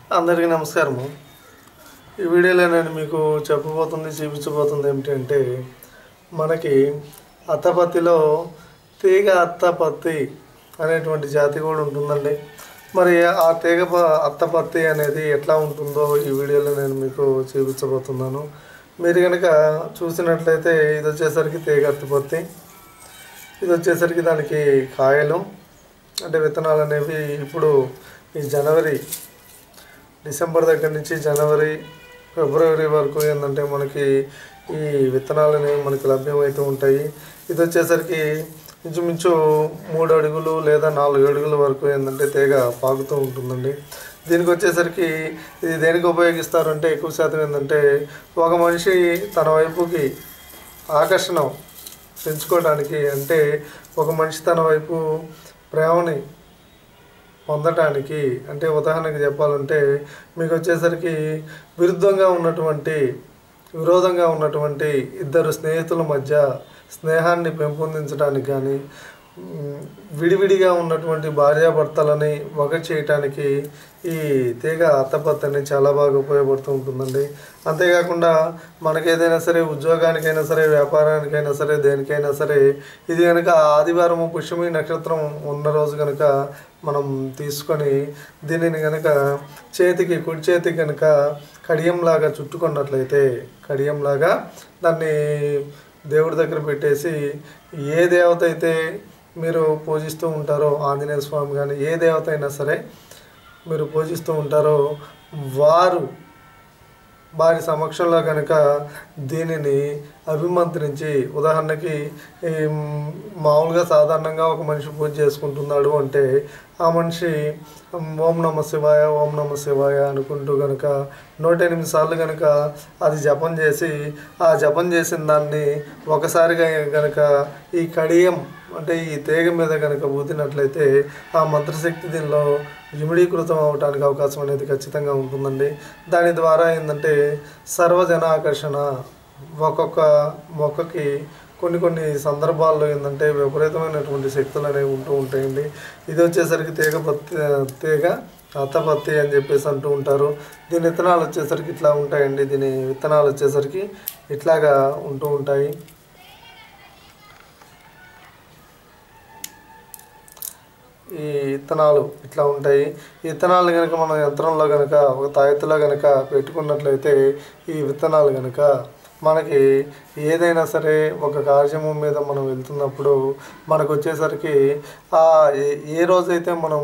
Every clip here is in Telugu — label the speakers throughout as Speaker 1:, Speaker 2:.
Speaker 1: అందరికీ నమస్కారము ఈ వీడియోలో నేను మీకు చెప్పబోతుంది చూపించబోతుంది ఏమిటంటే మనకి అత్తపత్తిలో తీగ అత్తపత్తి అనేటువంటి జాతి కూడా ఉంటుందండి మరి ఆ తీగ ప- అత్తపత్తి అనేది ఎట్లా ఉంటుందో ఈ వీడియోలో నేను మీకు చూపించబోతున్నాను మీరు కనుక చూసినట్లయితే ఇది వచ్చేసరికి తీగ అత్తపత్తి ఇది వచ్చేసరికి దానికి కాయలు అంటే విత్తనాలు అనేవి ఇప్పుడు ఈ జనవరి డిసెంబర్ దగ్గర నుంచి జనవరి ఫిబ్రవరి వరకు ఏంటంటే మనకి ఈ విత్తనాలు అనేవి మనకి లభ్యమవుతూ ఉంటాయి ఇది వచ్చేసరికి ఇంచుమించు మూడు అడుగులు లేదా నాలుగు అడుగుల వరకు ఏంటంటే తీగ పాకుతూ ఉంటుందండి దీనికి వచ్చేసరికి ఇది దేనికి ఉపయోగిస్తారంటే ఎక్కువ శాతం ఏంటంటే ఒక మనిషి తన వైపుకి ఆకర్షణ పెంచుకోవడానికి అంటే ఒక మనిషి తన వైపు ప్రేమని పొందటానికి అంటే ఉదాహరణకి చెప్పాలంటే మీకు వచ్చేసరికి విరుద్ధంగా ఉన్నటువంటి విరోధంగా ఉన్నటువంటి ఇద్దరు స్నేహితుల మధ్య స్నేహాన్ని పెంపొందించడానికి కానీ మ్, విడివిడిగా ఉన్నటువంటి భార్యాభర్తలని ఒక చేయటానికి ఈ తీగ అత్తపత్తి అనేది చాలా బాగా ఉపయోగపడుతూ ఉంటుందండి అంతేకాకుండా మనకేదైనా సరే ఉద్యోగానికైనా సరే వ్యాపారానికైనా సరే దేనికైనా సరే ఇది కనుక ఆదివారం పుష్యమి నక్షత్రం ఉన్న రోజు కనుక మనం తీసుకొని దీనిని కనుక చేతికి కుడి చేతికి కనుక కడియంలాగా చుట్టుకున్నట్లయితే కడియంలాగా దాన్ని దేవుడి దగ్గర పెట్టేసి ఏ దేవత అయితే మీరు పూజిస్తూ ఉంటారో ఆంజనేయ స్వామి కానీ ఏ దేవత అయినా సరే మీరు పూజిస్తూ ఉంటారో వారు వారి సమక్షంలో కనుక దీనిని అభిమంత్రించి ఉదాహరణకి ఈ మామూలుగా సాధారణంగా ఒక మనిషి పూజ చేసుకుంటున్నాడు అంటే ఆ మనిషి ఓం నమ శివాయ ఓం నమ శివాయ అనుకుంటూ కనుక నూట ఎనిమిది సార్లు కనుక అది జపం చేసి ఆ జపం చేసిన దాన్ని ఒకసారిగా కనుక ఈ కడియం అంటే ఈ తీగ మీద కనుక ఊదినట్లయితే ఆ మంత్రశక్తి దీనిలో ఇమిడీకృతం అవడానికి అవకాశం అనేది ఖచ్చితంగా ఉంటుందండి దాని ద్వారా ఏంటంటే సర్వజన ఆకర్షణ ఒక్కొక్క మొక్కకి కొన్ని కొన్ని సందర్భాల్లో ఏంటంటే విపరీతమైనటువంటి శక్తులు అనేవి ఉంటూ ఉంటాయండి ఇది వచ్చేసరికి తీగ పత్తి తీగ అత్తపత్తి అని చెప్పేసి అంటూ ఉంటారు దీని విత్తనాలు వచ్చేసరికి ఇట్లా ఉంటాయండి దీని విత్తనాలు వచ్చేసరికి ఇట్లాగా ఉంటూ ఉంటాయి ఈ విత్తనాలు ఇట్లా ఉంటాయి ఈ విత్తనాలు కనుక మనం యంత్రంలో కనుక ఒక తాయెత్తులో కనుక పెట్టుకున్నట్లయితే ఈ విత్తనాలు కనుక మనకి ఏదైనా సరే ఒక కార్యక్రమం మీద మనం వెళ్తున్నప్పుడు మనకు వచ్చేసరికి ఆ ఏ- ఏ రోజైతే మనం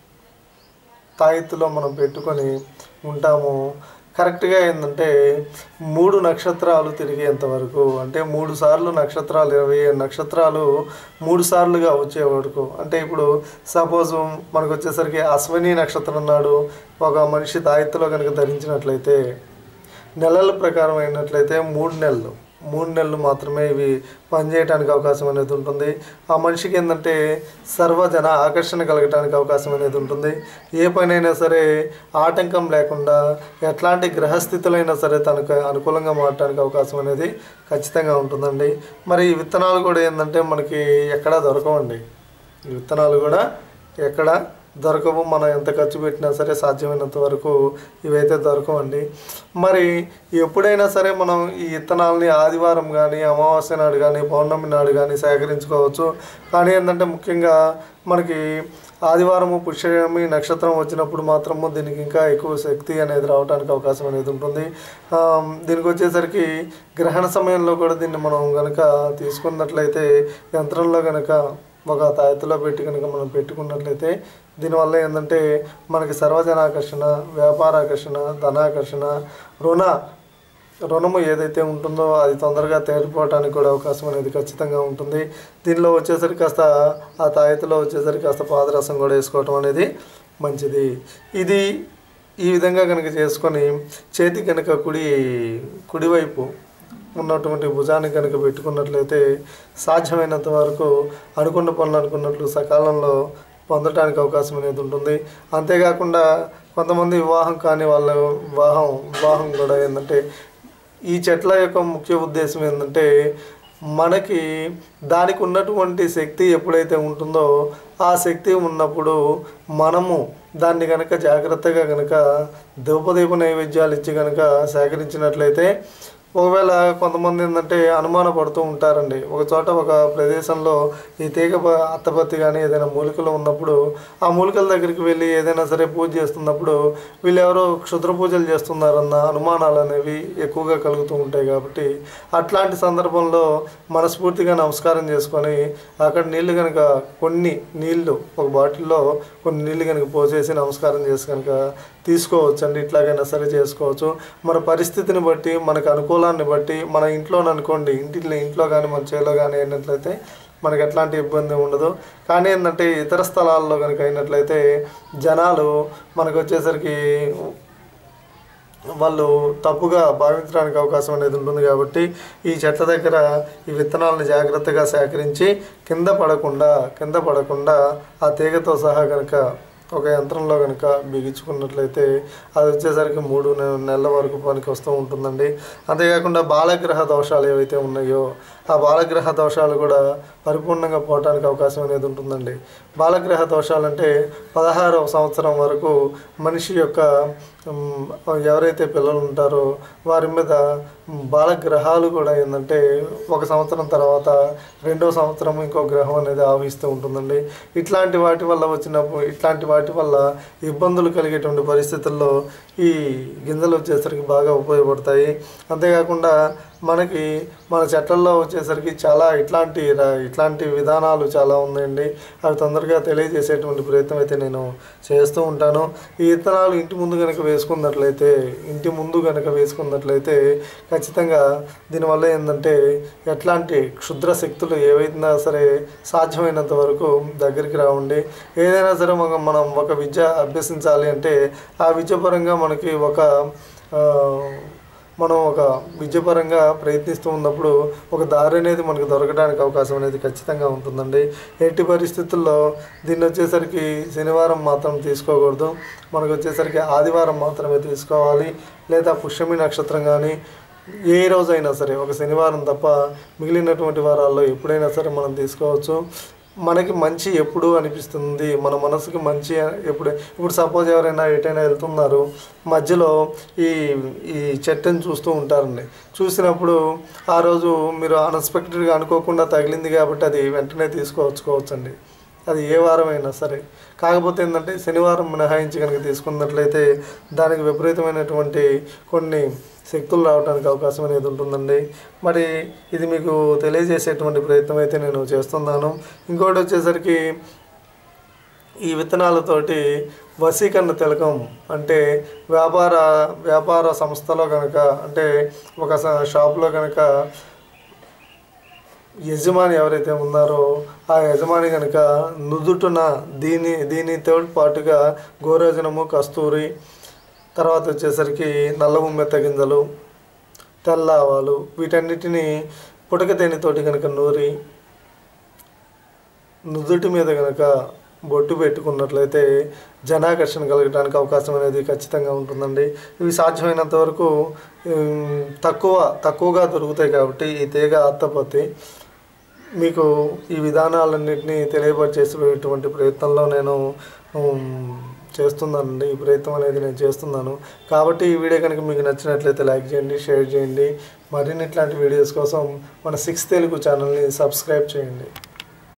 Speaker 1: తాయెత్తులో మనం పెట్టుకొని ఉంటామో కరెక్ట్గా ఏంటంటే మూడు నక్షత్రాలు తిరిగేంత వరకు అంటే మూడు సార్లు నక్షత్రాలు ఇరవై ఏడు నక్షత్రాలు మూడు సార్లుగా వచ్చే వరకు అంటే ఇప్పుడు సపోజ్ మనకు వచ్చేసరికి అశ్విని నక్షత్రం నాడు ఒక మనిషి తాయెత్తులో కనుక ధరించినట్లయితే నెలల ప్రకారం అయినట్లయితే మూడు నెలలు మూడు నెలలు మాత్రమే ఇవి పనిచేయడానికి అవకాశం అనేది ఉంటుంది ఆ మనిషికి ఏంటంటే సర్వజన ఆకర్షణ కలగటానికి అవకాశం అనేది ఉంటుంది ఏ పనైనా సరే ఆటంకం లేకుండా ఎట్లాంటి గ్రహస్థితులైనా సరే తనకు అనుకూలంగా మారడానికి అవకాశం అనేది ఖచ్చితంగా ఉంటుందండి మరి ఈ విత్తనాలు కూడా ఏంటంటే మనకి ఎక్కడా దొరకవండి ఈ విత్తనాలు కూడా ఎక్కడ దొరకవు మనం ఎంత ఖర్చు పెట్టినా సరే సాధ్యమైనంత వరకు ఇవైతే దొరకవండి మరి ఎప్పుడైనా సరే మనం ఈ విత్తనాలని ఆదివారం కానీ అమావాస్య నాడు కానీ పౌర్ణమి నాడు కానీ సేకరించుకోవచ్చు కానీ ఏంటంటే ముఖ్యంగా మనకి ఆదివారము పుష్యమి నక్షత్రం వచ్చినప్పుడు మాత్రము దీనికి ఇంకా ఎక్కువ శక్తి అనేది రావడానికి అవకాశం అనేది ఉంటుంది ఆ, దీనికి వచ్చేసరికి గ్రహణ సమయంలో కూడా దీన్ని మనం కనుక తీసుకున్నట్లయితే యంత్రంలో కనుక ఒక తాయెత్తులో పెట్టి కనుక మనం పెట్టుకున్నట్లయితే దీనివల్ల ఏంటంటే మనకి సర్వజనాకర్షణ వ్యాపారాకర్షణ ధనాకర్షణ రుణ రుణము ఏదైతే ఉంటుందో అది తొందరగా తేలిపోవడానికి కూడా అవకాశం అనేది ఖచ్చితంగా ఉంటుంది దీనిలో వచ్చేసరికి కాస్త ఆ తాయెత్తులో వచ్చేసరికి కాస్త పాదరసం కూడా వేసుకోవటం అనేది మంచిది ఇది ఈ విధంగా కనుక చేసుకొని చేతి కనుక కుడి కుడివైపు ఉన్నటువంటి భుజాన్ని కనుక పెట్టుకున్నట్లయితే సాధ్యమైనంత వరకు అనుకున్న పనులు అనుకున్నట్లు సకాలంలో పొందడానికి అవకాశం అనేది ఉంటుంది అంతేకాకుండా కొంతమంది వివాహం కాని వాళ్ళ వివాహం వివాహం కూడా ఏంటంటే ఈ చెట్ల యొక్క ముఖ్య ఉద్దేశం ఏంటంటే మనకి దానికి ఉన్నటువంటి శక్తి ఎప్పుడైతే ఉంటుందో ఆ శక్తి ఉన్నప్పుడు మనము దాన్ని కనుక జాగ్రత్తగా కనుక ధూపదీప నైవేద్యాలు ఇచ్చి కనుక సేకరించినట్లయితే ఒకవేళ కొంతమంది ఏంటంటే అనుమాన పడుతూ ఉంటారండి ఒక చోట ఒక ప్రదేశంలో ఈ తీగ ప- అత్తపత్తి కానీ ఏదైనా మూలికలు ఉన్నప్పుడు ఆ మూలికల దగ్గరికి వెళ్ళి ఏదైనా సరే పూజ చేస్తున్నప్పుడు వీళ్ళు ఎవరో క్షుద్ర పూజలు చేస్తున్నారన్న అనుమానాలు అనేవి ఎక్కువగా కలుగుతూ ఉంటాయి కాబట్టి అట్లాంటి సందర్భంలో మనస్ఫూర్తిగా నమస్కారం చేసుకొని అక్కడ నీళ్లు కనుక కొన్ని నీళ్లు ఒక బాటిల్లో కొన్ని నీళ్లు కనుక పోసేసి నమస్కారం చేసి కనుక తీసుకోవచ్చు అండి ఇట్లాగైనా సరే చేసుకోవచ్చు మన పరిస్థితిని బట్టి మనకు అనుకూలాన్ని బట్టి మన ఇంట్లో అనుకోండి ఇంటిలో ఇంట్లో కానీ మన చేలో కానీ అయినట్లయితే మనకి ఎట్లాంటి ఇబ్బంది ఉండదు కానీ ఏంటంటే ఇతర స్థలాల్లో కనుక అయినట్లయితే జనాలు మనకు వచ్చేసరికి వాళ్ళు తప్పుగా భావించడానికి అవకాశం అనేది ఉంటుంది కాబట్టి ఈ చెట్ల దగ్గర ఈ విత్తనాలను జాగ్రత్తగా సేకరించి కింద పడకుండా కింద పడకుండా ఆ తీగతో సహా కనుక ఒక యంత్రంలో కనుక బిగించుకున్నట్లయితే అది వచ్చేసరికి మూడు నె- నెలల వరకు పనికి వస్తూ ఉంటుందండి అంతేకాకుండా బాలగ్రహ దోషాలు ఏవైతే ఉన్నాయో ఆ బాలగ్రహ దోషాలు కూడా పరిపూర్ణంగా పోవడానికి అవకాశం అనేది ఉంటుందండి బాలగ్రహ దోషాలు అంటే పదహారవ సంవత్సరం వరకు మనిషి యొక్క ఉమ్, ఎవరైతే పిల్లలు ఉంటారో వారి మీద బాలగ్రహాలు కూడా ఏంటంటే ఒక సంవత్సరం తర్వాత రెండో సంవత్సరం ఇంకో గ్రహం అనేది ఆవహిస్తూ ఉంటుందండి ఇట్లాంటి వాటి వల్ల వచ్చినప్పుడు ఇట్లాంటి వాటి వల్ల ఇబ్బందులు కలిగేటువంటి పరిస్థితుల్లో ఈ గింజలు వచ్చేసరికి బాగా ఉపయోగపడతాయి అంతేకాకుండా మనకి మన చెట్లలో వచ్చేసరికి చాలా ఇట్లాంటి ర- ఇట్లాంటి విధానాలు చాలా ఉన్నాయండి అవి తొందరగా తెలియజేసేటువంటి ప్రయత్నం అయితే నేను చేస్తూ ఉంటాను ఈ విత్తనాలు ఇంటి ముందు కనుక వేసుకున్నట్లయితే ఇంటి ముందు కనుక వేసుకున్నట్లయితే ఖచ్చితంగా దీనివల్ల ఏంటంటే ఎట్లాంటి క్షుద్ర శక్తులు ఏవైనా సరే సాధ్యమైనంత వరకు దగ్గరికి రావండి ఏదైనా సరే మనం మనం ఒక విద్య అభ్యసించాలి అంటే ఆ విద్య పరంగా మనకి ఒక ఆ, మనం ఒక విద్యపరంగా ప్రయత్నిస్తూ ఉన్నప్పుడు ఒక దారి అనేది మనకు దొరకడానికి అవకాశం అనేది ఖచ్చితంగా ఉంటుందండి ఎట్టి పరిస్థితుల్లో దీన్ని వచ్చేసరికి శనివారం మాత్రం తీసుకోకూడదు మనకు వచ్చేసరికి ఆదివారం మాత్రమే తీసుకోవాలి లేదా పుష్యమి నక్షత్రం కానీ ఏ రోజైనా సరే ఒక శనివారం తప్ప మిగిలినటువంటి వారాల్లో ఎప్పుడైనా సరే మనం తీసుకోవచ్చు మనకి మంచి ఎప్పుడు అనిపిస్తుంది మన మనసుకి మంచి ఎప్పుడు ఇప్పుడు సపోజ్ ఎవరైనా ఎటైనా వెళ్తున్నారు మధ్యలో ఈ ఈ చెట్టుని చూస్తూ ఉంటారండి చూసినప్పుడు ఆ రోజు మీరు అన్ఎక్స్పెక్టెడ్గా అనుకోకుండా తగిలింది కాబట్టి అది వెంటనే తీసుకోవచ్చుకోవచ్చండి అది ఏ వారం అయినా సరే కాకపోతే ఏంటంటే శనివారం మినహాయించి కనుక తీసుకున్నట్లయితే దానికి విపరీతమైనటువంటి కొన్ని శక్తులు రావడానికి అవకాశం అనేది ఉంటుందండి మరి ఇది మీకు తెలియజేసేటువంటి ప్రయత్నం అయితే నేను చేస్తున్నాను ఇంకోటి వచ్చేసరికి ఈ విత్తనాలతోటి వశీకరణ తిలకం అంటే వ్యాపార వ్యాపార సంస్థలో కనుక అంటే ఒక స- షాప్లో కనుక యజమాని ఎవరైతే ఉన్నారో ఆ యజమాని కనుక నుదుటున దీని దీనితో పాటుగా గోరోజనము కస్తూరి తర్వాత వచ్చేసరికి నల్ల ఉమ్మెత్త గింజలు తెల్ల ఆవాలు వీటన్నిటిని పుటక తేనెతోటి కనుక నూరి నుదుటి మీద కనుక బొట్టు పెట్టుకున్నట్లయితే జనాకర్షణ కలగడానికి అవకాశం అనేది ఖచ్చితంగా ఉంటుందండి ఇవి సాధ్యమైనంత వరకు ఉమ్, తక్కువ తక్కువగా దొరుకుతాయి కాబట్టి ఈ తీగ అత్తపత్తి మీకు ఈ విధానాలన్నింటినీ తెలియపరిచేసేటువంటి ప్రయత్నంలో నేను ఉమ్, చేస్తున్నానండి ఈ ప్రయత్నం అనేది నేను చేస్తున్నాను కాబట్టి ఈ వీడియో కనుక మీకు నచ్చినట్లయితే లైక్ చేయండి షేర్ చేయండి మరిన్ని ఇట్లాంటి వీడియోస్ కోసం మన సిక్స్ తెలుగు ఛానల్ని సబ్స్క్రైబ్ చేయండి